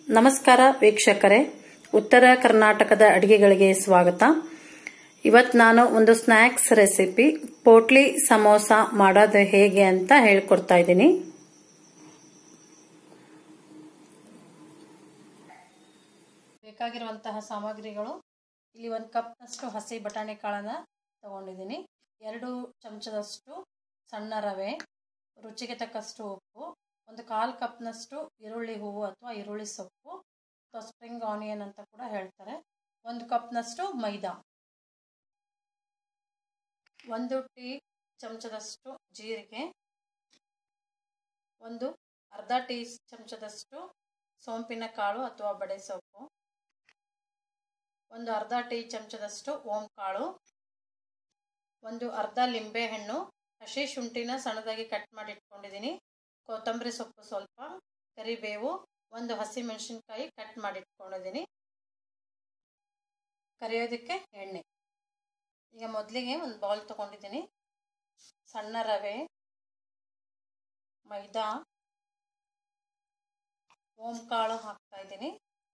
ನಮಸ್ಕಾರ ವೀಕ್ಷಕರೇ ಉತ್ತರ ಕರ್ನಾಟಕದ ಅಡಿಗೆಗಳಿಗೆ ಸ್ವಾಗತ ಇವತ್ತು ನಾನು ಒಂದು ಸ್ನ್ಯಾಕ್ಸ್ ರೆಸಿಪಿ ಪೋಟ್ಲಿ ಸಮೋಸ ಮಾಡೋದು ಹೇಗೆ ಅಂತ ಹೇಳ್ಕೊಡ್ತಾ ಇದ್ದೀನಿ ಬೇಕಾಗಿರುವಂತಹ ಸಾಮಗ್ರಿಗಳು ಇಲ್ಲಿ ಒಂದು ಕಪ್ನಷ್ಟು ಹಸಿ ಬಟಾಣಿ ಕಾಳನ್ನ ತಗೊಂಡಿದ್ದೀನಿ ಎರಡು ಚಮಚದಷ್ಟು ಸಣ್ಣ ರವೆ ರುಚಿಗೆ ತಕ್ಕಷ್ಟು ಉಪ್ಪು ಒಂದು ಕಾಲು ಕಪ್ನಷ್ಟು ಈರುಳ್ಳಿ ಹೂವು ಅಥವಾ ಈರುಳ್ಳಿ ಸೊಪ್ಪು ಅಥವಾ ಸ್ಪ್ರಿಂಗ್ ಆನಿಯನ್ ಅಂತ ಕೂಡ ಹೇಳ್ತಾರೆ ಒಂದು ಕಪ್ನಷ್ಟು ಮೈದಾ ಒಂದು ಟೀ ಚಮಚದಷ್ಟು ಜೀರಿಗೆ ಒಂದು ಅರ್ಧ ಟೀ ಚಮಚದಷ್ಟು ಸೋಂಪಿನ ಕಾಳು ಅಥವಾ ಬಡೆ ಸೊಪ್ಪು ಒಂದು ಅರ್ಧ ಟೀ ಚಮಚದಷ್ಟು ಓಂ ಕಾಳು ಒಂದು ಅರ್ಧ ಲಿಂಬೆ ಹಣ್ಣು ಹಸಿ ಶುಂಠಿನ ಸಣ್ಣದಾಗಿ ಕಟ್ ಮಾಡಿ ಇಟ್ಕೊಂಡಿದ್ದೀನಿ ಕೊತ್ತಂಬರಿ ಸೊಪ್ಪು ಸ್ವಲ್ಪ ಕರಿಬೇವು ಒಂದು ಹಸಿ ಮೆಣಸಿನ್ಕಾಯಿ ಕಟ್ ಮಾಡಿ ಇಟ್ಕೊಂಡಿದ್ದೀನಿ ಕರಿಯೋದಕ್ಕೆ ಎಣ್ಣೆ ಈಗ ಮೊದಲಿಗೆ ಒಂದು ಬೌಲ್ ತೊಗೊಂಡಿದ್ದೀನಿ ಸಣ್ಣ ರವೆ ಮೈದಾ ಓಂ ಕಾಳು ಹಾಕ್ತಾ ಇದ್ದೀನಿ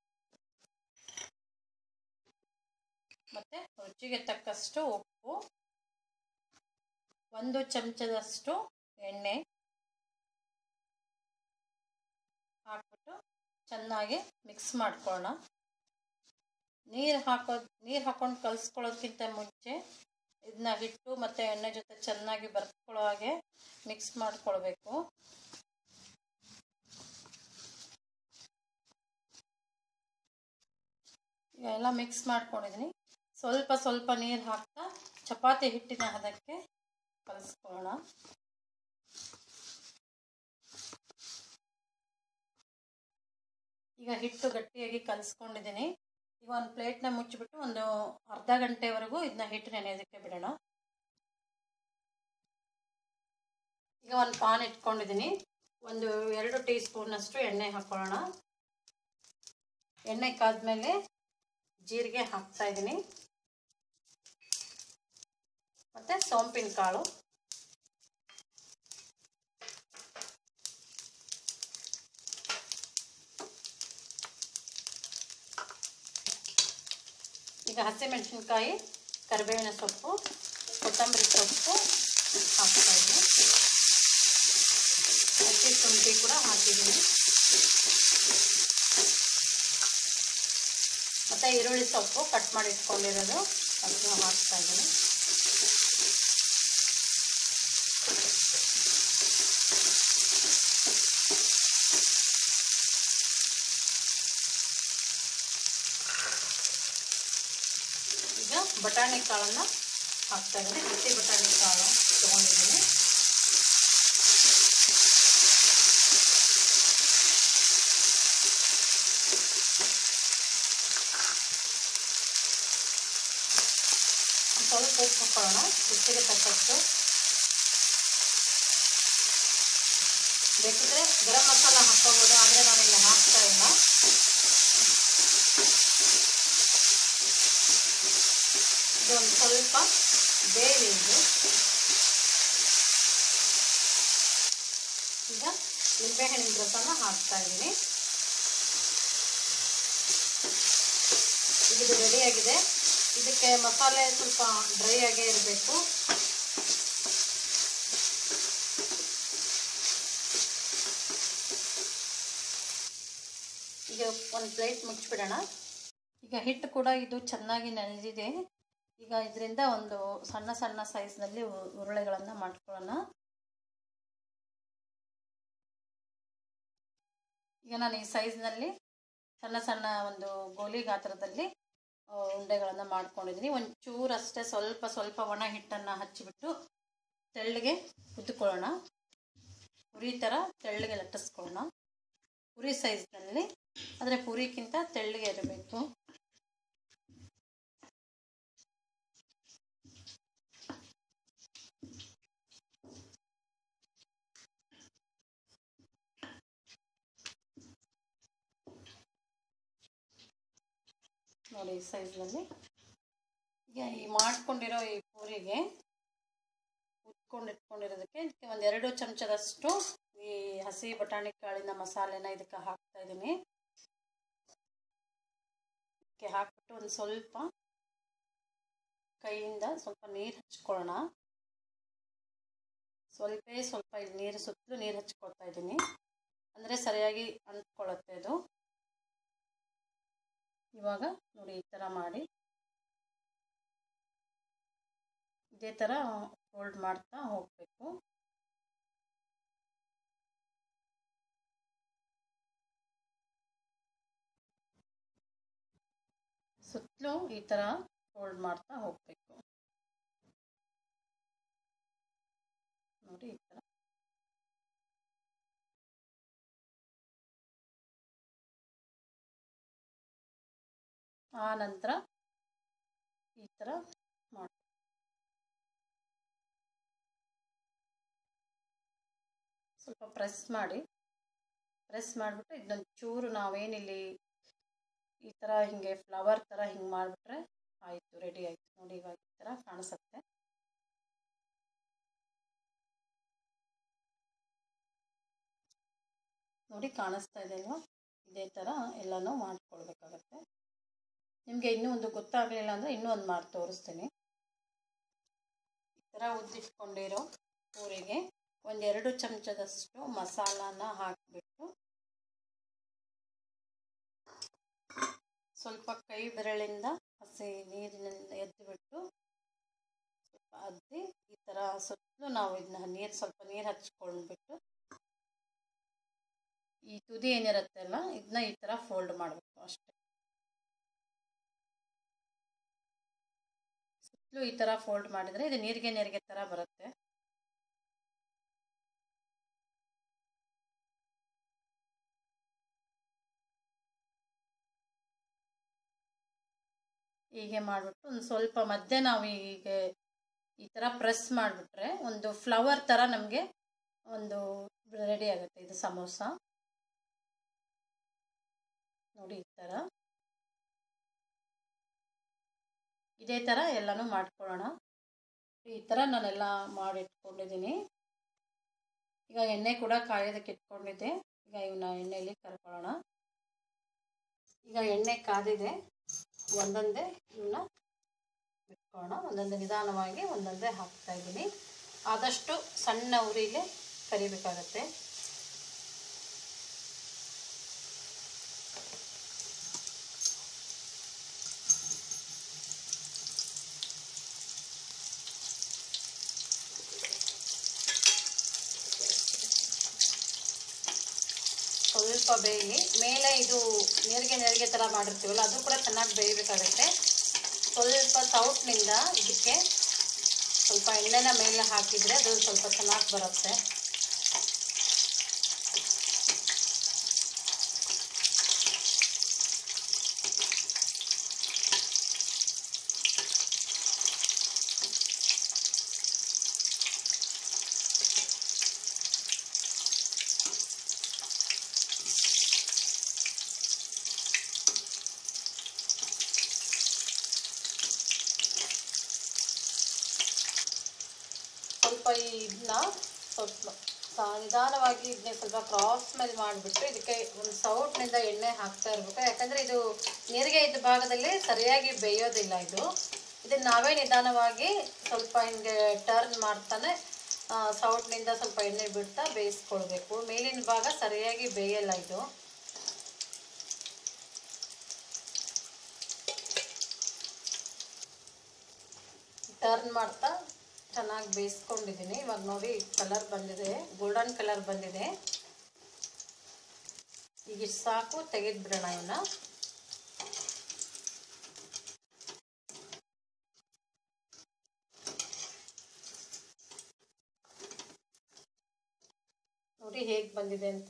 ಮತ್ತು ರುಚಿಗೆ ತಕ್ಕಷ್ಟು ಉಪ್ಪು ಒಂದು ಚಮಚದಷ್ಟು ಎಣ್ಣೆ ಹಾಕ್ಬಿಟ್ಟು ಚೆನ್ನಾಗಿ ಮಿಕ್ಸ್ ಮಾಡ್ಕೊಳ್ಳೋಣ ನೀರು ಹಾಕೋದು ನೀರು ಹಾಕೊಂಡು ಕಲಿಸ್ಕೊಳ್ಳೋದಕ್ಕಿಂತ ಮುಂಚೆ ಇದನ್ನ ಹಿಟ್ಟು ಮತ್ತು ಎಣ್ಣೆ ಜೊತೆ ಚೆನ್ನಾಗಿ ಬರ್ಕೊಳ್ಳೋ ಹಾಗೆ ಮಿಕ್ಸ್ ಮಾಡ್ಕೊಳ್ಬೇಕು ಈಗ ಎಲ್ಲ ಮಿಕ್ಸ್ ಮಾಡ್ಕೊಂಡಿದ್ದೀನಿ ಸ್ವಲ್ಪ ಸ್ವಲ್ಪ ನೀರು ಹಾಕ್ತಾ ಚಪಾತಿ ಹಿಟ್ಟಿನ ಹದಕ್ಕೆ ಕಲಿಸ್ಕೊಳ್ಳೋಣ ಈಗ ಹಿಟ್ಟು ಗಟ್ಟಿಯಾಗಿ ಕಲಿಸ್ಕೊಂಡಿದ್ದೀನಿ ಈಗ ಒಂದು ಪ್ಲೇಟ್ನ ಮುಚ್ಚಿಬಿಟ್ಟು ಒಂದು ಅರ್ಧ ಗಂಟೆವರೆಗೂ ಇದನ್ನ ಹಿಟ್ಟು ನೆನೆಯೋದಕ್ಕೆ ಬಿಡೋಣ ಈಗ ಒಂದು ಪಾನ್ ಇಟ್ಕೊಂಡಿದ್ದೀನಿ ಒಂದು ಎರಡು ಟೀ ಸ್ಪೂನಷ್ಟು ಎಣ್ಣೆ ಹಾಕ್ಕೊಳ್ಳೋಣ ಎಣ್ಣೆ ಕಾದ್ಮೇಲೆ ಜೀರಿಗೆ ಹಾಕ್ತಾ ಇದ್ದೀನಿ ಮತ್ತು ಸೋಂಪಿನ ಕಾಳು ಈಗ ಹಸಿಮೆಣಸಿನ್ಕಾಯಿ ಕರಿಬೇವಿನ ಸೊಪ್ಪು ಕೊತ್ತಂಬರಿ ಸೊಪ್ಪು ಹಾಕ್ತಾ ಇದ್ದೀನಿ ಹಸಿ ಶುಂಠಿ ಕೂಡ ಹಾಕಿದ್ದೀನಿ ಮತ್ತು ಈರುಳ್ಳಿ ಸೊಪ್ಪು ಕಟ್ ಮಾಡಿ ಇಟ್ಕೊಂಡಿರೋದು ಅದನ್ನು ಹಾಕ್ತಾ ಇದ್ದೀನಿ ಈಗ ಬಟಾಣಿ ಕಾಳನ್ನು ಹಾಕ್ತಾ ಇದ್ದೀನಿ ಹಸಿ ಬಟಾಣಿ ಕಾಳು ತೊಗೊಂಡಿದ್ದೀನಿ ಸ್ವಲ್ಪ ಉಪ್ಪು ಹಾಕೊಳ್ಳೋಣ ರುಚಿಗೆ ತಕ್ಕಷ್ಟು ಬೇಕಿದ್ರೆ ಗರಂ ಮಸಾಲ ಹಾಕ್ಕೋಬೋದು ಆದರೆ ನಾನಿಲ್ಲಿ ಹಾಕ್ತಾ ಇಲ್ಲ ಇದೊಂದು ಸ್ವಲ್ಪ ಬೇಳೆ ಇದು ಈಗ ನಿಂಬೆಹಣ್ಣಿನ ರಸನ ಹಾಕ್ತಾ ಇದ್ದೀನಿ ಈಗ ಇದು ರೆಡಿಯಾಗಿದೆ ಇದಕ್ಕೆ ಮಸಾಲೆ ಸ್ವಲ್ಪ ಡ್ರೈ ಆಗೇ ಇರಬೇಕು ಈಗ ಒಂದು ಪ್ಲೇಟ್ ಮುಚ್ಚಿಬಿಡೋಣ ಈಗ ಹಿಟ್ಟು ಕೂಡ ಇದು ಚೆನ್ನಾಗಿ ನೆನೆದಿದೆ ಈಗ ಇದರಿಂದ ಒಂದು ಸಣ್ಣ ಸಣ್ಣ ಸೈಜ್ನಲ್ಲಿ ಉರುಳೆಗಳನ್ನು ಮಾಡ್ಕೊಳ್ಳೋಣ ಈಗ ನಾನು ಈ ಸೈಜ್ನಲ್ಲಿ ಸಣ್ಣ ಸಣ್ಣ ಒಂದು ಗೋಲಿ ಗಾತ್ರದಲ್ಲಿ ಉಂಡೆಗಳನ್ನು ಮಾಡ್ಕೊಂಡಿದ್ದೀನಿ ಒಂದು ಚೂರಷ್ಟೇ ಸ್ವಲ್ಪ ಸ್ವಲ್ಪ ಒಣ ಹಿಟ್ಟನ್ನು ಹಚ್ಚಿಬಿಟ್ಟು ತೆಳ್ಳಗೆ ಉದ್ದುಕೊಳ್ಳೋಣ ಪುರಿ ಥರ ತೆಳ್ಳಗೆ ಲಟ್ಟಿಸ್ಕೊಳ್ಳೋಣ ಪುರಿ ಸೈಜ್ನಲ್ಲಿ ಆದರೆ ಪುರಿಗಿಂತ ತೆಳ್ಳಗೆ ಇರಬೇಕು ನೋಡಿ ಈ ಸೈಜ್ನಲ್ಲಿ ಈಗ ಈ ಮಾಡ್ಕೊಂಡಿರೋ ಈ ಪೂರಿಗೆ ಉತ್ಕೊಂಡು ಇಟ್ಕೊಂಡಿರೋದಕ್ಕೆ ಇದಕ್ಕೆ ಒಂದು ಎರಡು ಚಮಚದಷ್ಟು ಈ ಹಸಿ ಬಟಾಣಿ ಕಾಳಿನ ಮಸಾಲೆನ ಇದಕ್ಕೆ ಹಾಕ್ತಾ ಇದ್ದೀನಿ ಇದಕ್ಕೆ ಹಾಕ್ಬಿಟ್ಟು ಒಂದು ಸ್ವಲ್ಪ ಕೈಯಿಂದ ಸ್ವಲ್ಪ ನೀರು ಹಚ್ಕೊಳ್ಳೋಣ ಸ್ವಲ್ಪ ಸ್ವಲ್ಪ ಇಲ್ಲಿ ನೀರು ಸುತ್ತಲೂ ನೀರು ಹಚ್ಕೊಳ್ತಾ ಇದ್ದೀನಿ ಅಂದರೆ ಸರಿಯಾಗಿ ಅಂಟ್ಕೊಳ್ಳುತ್ತೆ ಅದು ಇವಾಗ ನೋಡಿ ಈ ಥರ ಮಾಡಿ ಇದೇ ಥರ ಫೋಲ್ಡ್ ಮಾಡ್ತಾ ಹೋಗಬೇಕು ಸುತ್ತಲೂ ಈ ಥರ ಫೋಲ್ಡ್ ಮಾಡ್ತಾ ಹೋಗಬೇಕು ನೋಡಿ ಈ ಥರ ಆ ನಂತರ ಈ ಥರ ಮಾಡಿ ಸ್ವಲ್ಪ ಪ್ರೆಸ್ ಮಾಡಿ ಪ್ರೆಸ್ ಮಾಡಿಬಿಟ್ಟು ಇದೊಂದು ಚೂರು ನಾವೇನಿಲ್ಲಿ ಈ ಥರ ಹಿಂಗೆ ಫ್ಲವರ್ ಥರ ಹಿಂಗೆ ಮಾಡಿಬಿಟ್ರೆ ಆಯಿತು ರೆಡಿ ಆಯಿತು ನೋಡಿ ಇವಾಗ ಈ ಥರ ಕಾಣಿಸುತ್ತೆ ನೋಡಿ ಕಾಣಿಸ್ತಾ ಇದೆ ಅಲ್ವಾ ಇದೇ ಥರ ಎಲ್ಲನೂ ಮಾಡ್ಕೊಳ್ಬೇಕಾಗತ್ತೆ ನಿಮಗೆ ಇನ್ನೂ ಒಂದು ಗೊತ್ತಾಗಲಿಲ್ಲ ಅಂದರೆ ಇನ್ನೂ ಒಂದು ಮಾಡಿ ತೋರಿಸ್ತೀನಿ ಈ ಥರ ಉದ್ದಿಟ್ಕೊಂಡಿರೋ ಪೂರಿಗೆ ಒಂದೆರಡು ಚಮಚದಷ್ಟು ಮಸಾಲಾನ ಹಾಕಿಬಿಟ್ಟು ಸ್ವಲ್ಪ ಕೈ ಬೆರಳಿಂದ ಹಸಿ ನೀರಿನಿಂದ ಎದ್ದುಬಿಟ್ಟು ಸ್ವಲ್ಪ ಅದ್ದಿ ಈ ಥರ ಸುತ್ತಲೂ ನಾವು ಇದನ್ನ ನೀರು ಸ್ವಲ್ಪ ನೀರು ಹಚ್ಕೊಂಡ್ಬಿಟ್ಟು ಈ ತುದಿ ಏನಿರುತ್ತೆ ಅಲ್ಲ ಇದನ್ನ ಈ ಥರ ಫೋಲ್ಡ್ ಮಾಡಬೇಕು ಅಷ್ಟೇ ಸುತ್ತಲೂ ಈ ಥರ ಫೋಲ್ಡ್ ಮಾಡಿದರೆ ಇದು ನೀರಿಗೆ ನೀರಿಗೆ ಥರ ಬರುತ್ತೆ ಹೀಗೆ ಮಾಡಿಬಿಟ್ಟು ಒಂದು ಸ್ವಲ್ಪ ಮಧ್ಯೆ ನಾವು ಹೀಗೆ ಈ ಥರ ಪ್ರೆಸ್ ಮಾಡಿಬಿಟ್ರೆ ಒಂದು ಫ್ಲವರ್ ಥರ ನಮಗೆ ಒಂದು ರೆಡಿ ಆಗುತ್ತೆ ಇದು ಸಮೋಸ ನೋಡಿ ಈ ಥರ ಇದೇ ಥರ ಎಲ್ಲನೂ ಮಾಡ್ಕೊಳ್ಳೋಣ ಈ ಥರ ನಾನೆಲ್ಲ ಮಾಡಿಟ್ಕೊಂಡಿದ್ದೀನಿ ಈಗ ಎಣ್ಣೆ ಕೂಡ ಕಾಯೋದಕ್ಕೆ ಇಟ್ಕೊಂಡಿದ್ದೆ ಈಗ ಇವನ್ನ ಎಣ್ಣೆಯಲ್ಲಿ ಕರ್ಕೊಳ್ಳೋಣ ಈಗ ಎಣ್ಣೆ ಕಾದಿದೆ ಒಂದೊಂದೇ ಇವನ್ನ ಬಿಟ್ಕೊಳ್ಳೋಣ ಒಂದೊಂದೇ ನಿಧಾನವಾಗಿ ಒಂದೊಂದೇ ಹಾಕ್ತಾ ಇದ್ದೀನಿ ಆದಷ್ಟು ಸಣ್ಣ ಉರಿಲೇ ಕರಿಬೇಕಾಗತ್ತೆ ಸ್ವಲ್ಪ ಬೇಯಲಿ ಮೇಲೆ ಇದು ನೀರಿಗೆ ನೀರಿಗೆ ಥರ ಮಾಡಿರ್ತೀವಲ್ಲ ಅದು ಕೂಡ ಚೆನ್ನಾಗಿ ಬೇಯಬೇಕಾಗತ್ತೆ ಸ್ವಲ್ಪ ಸೌಟ್ನಿಂದ ಇದಕ್ಕೆ ಸ್ವಲ್ಪ ಎಣ್ಣೆನ ಮೇಲೆ ಹಾಕಿದರೆ ಅದು ಸ್ವಲ್ಪ ಚೆನ್ನಾಗಿ ಬರುತ್ತೆ ಸ್ವಲ್ಪ ಇದನ್ನ ಸ್ವಲ್ಪ ಸ- ನಿಧಾನವಾಗಿ ಇದನ್ನ ಸ್ವಲ್ಪ ಕ್ರಾಸ್ ಮೇಲೆ ಮಾಡಿಬಿಟ್ಟು ಇದಕ್ಕೆ ಒಂದು ಸೌಟ್ನಿಂದ ಎಣ್ಣೆ ಹಾಕ್ತಾ ಇರಬೇಕು ಯಾಕಂದರೆ ಇದು ನೀರಿಗೆ ಇದ್ದ ಭಾಗದಲ್ಲಿ ಸರಿಯಾಗಿ ಬೇಯೋದಿಲ್ಲ ಇದು ಇದನ್ನ ನಾವೇ ನಿಧಾನವಾಗಿ ಸ್ವಲ್ಪ ಹಿಂಗೆ ಟರ್ನ್ ಮಾಡ್ತಾನೆ ಆ, ಸೌಟ್ನಿಂದ ಸ್ವಲ್ಪ ಎಣ್ಣೆ ಬಿಡ್ತಾ ಬೇಯಿಸ್ಕೊಳ್ಬೇಕು ಮೇಲಿನ ಭಾಗ ಸರಿಯಾಗಿ ಬೇಯಲ್ಲ ಇದು ಟರ್ನ್ ಮಾಡ್ತಾ ಚೆನ್ನಾಗಿ ಬೇಯಿಸ್ಕೊಂಡಿದ್ದೀನಿ ಇವಾಗ ನೋಡಿ ಕಲರ್ ಬಂದಿದೆ ಗೋಲ್ಡನ್ ಕಲರ್ ಬಂದಿದೆ ಈಗ ಇಷ್ಟು ಸಾಕು ತೆಗೆದ್ಬಿಡೋಣ ಇವನ್ನ ನೋಡಿ ಹೇಗೆ ಬಂದಿದೆ ಅಂತ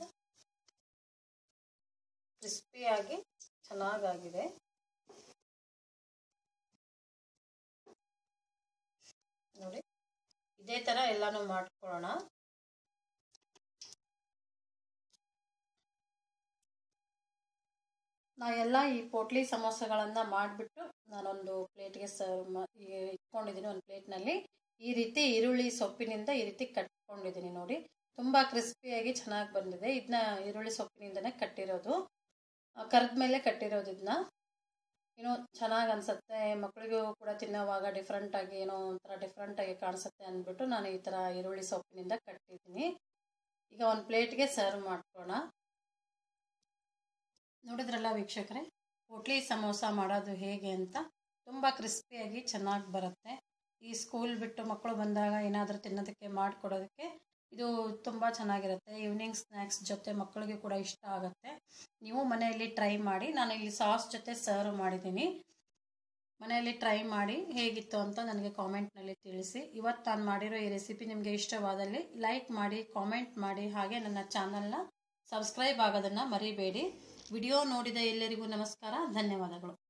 ಕ್ರಿಸ್ಪಿಯಾಗಿ ಚೆನ್ನಾಗಾಗಿದೆ ನೋಡಿ ಇದೇ ಥರ ಎಲ್ಲನೂ ಮಾಡ್ಕೊಳ್ಳೋಣ ನಾ ಎಲ್ಲ ಈ ಪೋಟ್ಲಿ ಸಮೋಸಗಳನ್ನು ಮಾಡಿಬಿಟ್ಟು ನಾನೊಂದು ಪ್ಲೇಟ್ಗೆ ಸರ್ವ್ ಮಾ ಇಟ್ಕೊಂಡಿದ್ದೀನಿ ಒಂದು ಪ್ಲೇಟ್ನಲ್ಲಿ ಈ ರೀತಿ ಈರುಳ್ಳಿ ಸೊಪ್ಪಿನಿಂದ ಈ ರೀತಿ ಕಟ್ಕೊಂಡಿದ್ದೀನಿ ನೋಡಿ ತುಂಬ ಕ್ರಿಸ್ಪಿಯಾಗಿ ಚೆನ್ನಾಗಿ ಬಂದಿದೆ ಇದನ್ನ ಈರುಳ್ಳಿ ಸೊಪ್ಪಿನಿಂದನೇ ಕಟ್ಟಿರೋದು ಕರೆದ ಮೇಲೆ ಕಟ್ಟಿರೋದು ಇದನ್ನ ಏನೋ ಚೆನ್ನಾಗಿ ಅನಿಸುತ್ತೆ ಮಕ್ಕಳಿಗೂ ಕೂಡ ತಿನ್ನೋವಾಗ ಡಿಫ್ರೆಂಟಾಗಿ ಏನೋ ಒಂಥರ ಡಿಫ್ರೆಂಟಾಗಿ ಕಾಣಿಸುತ್ತೆ ಅಂದ್ಬಿಟ್ಟು ನಾನು ಈ ಥರ ಈರುಳ್ಳಿ ಸೊಪ್ಪಿನಿಂದ ಕಟ್ಟಿದ್ದೀನಿ ಈಗ ಒಂದು ಪ್ಲೇಟ್ಗೆ ಸರ್ವ್ ಮಾಡ್ಕೊಳ್ಳೋಣ ನೋಡಿದ್ರಲ್ಲ ವೀಕ್ಷಕರೇ ಹೋಟ್ಲಿ ಸಮೋಸ ಮಾಡೋದು ಹೇಗೆ ಅಂತ ತುಂಬ ಕ್ರಿಸ್ಪಿಯಾಗಿ ಚೆನ್ನಾಗಿ ಬರುತ್ತೆ ಈ ಸ್ಕೂಲ್ ಬಿಟ್ಟು ಮಕ್ಕಳು ಬಂದಾಗ ಏನಾದರೂ ತಿನ್ನೋದಕ್ಕೆ ಮಾಡಿಕೊಡೋದಕ್ಕೆ ಇದು ತುಂಬ ಚೆನ್ನಾಗಿರುತ್ತೆ ಈವ್ನಿಂಗ್ ಸ್ನ್ಯಾಕ್ಸ್ ಜೊತೆ ಮಕ್ಕಳಿಗೆ ಕೂಡ ಇಷ್ಟ ಆಗುತ್ತೆ ನೀವು ಮನೆಯಲ್ಲಿ ಟ್ರೈ ಮಾಡಿ ನಾನು ಇಲ್ಲಿ ಸಾಸ್ ಜೊತೆ ಸರ್ವ್ ಮಾಡಿದ್ದೀನಿ ಮನೆಯಲ್ಲಿ ಟ್ರೈ ಮಾಡಿ ಹೇಗಿತ್ತು ಅಂತ ನನಗೆ ಕಾಮೆಂಟ್ನಲ್ಲಿ ತಿಳಿಸಿ ಇವತ್ತು ನಾನು ಮಾಡಿರೋ ಈ ರೆಸಿಪಿ ನಿಮಗೆ ಇಷ್ಟವಾದಲ್ಲಿ ಲೈಕ್ ಮಾಡಿ ಕಾಮೆಂಟ್ ಮಾಡಿ ಹಾಗೆ ನನ್ನ ಚಾನಲ್ನ ಸಬ್ಸ್ಕ್ರೈಬ್ ಆಗೋದನ್ನು ಮರಿಬೇಡಿ ವಿಡಿಯೋ ನೋಡಿದ ಎಲ್ಲರಿಗೂ ನಮಸ್ಕಾರ ಧನ್ಯವಾದಗಳು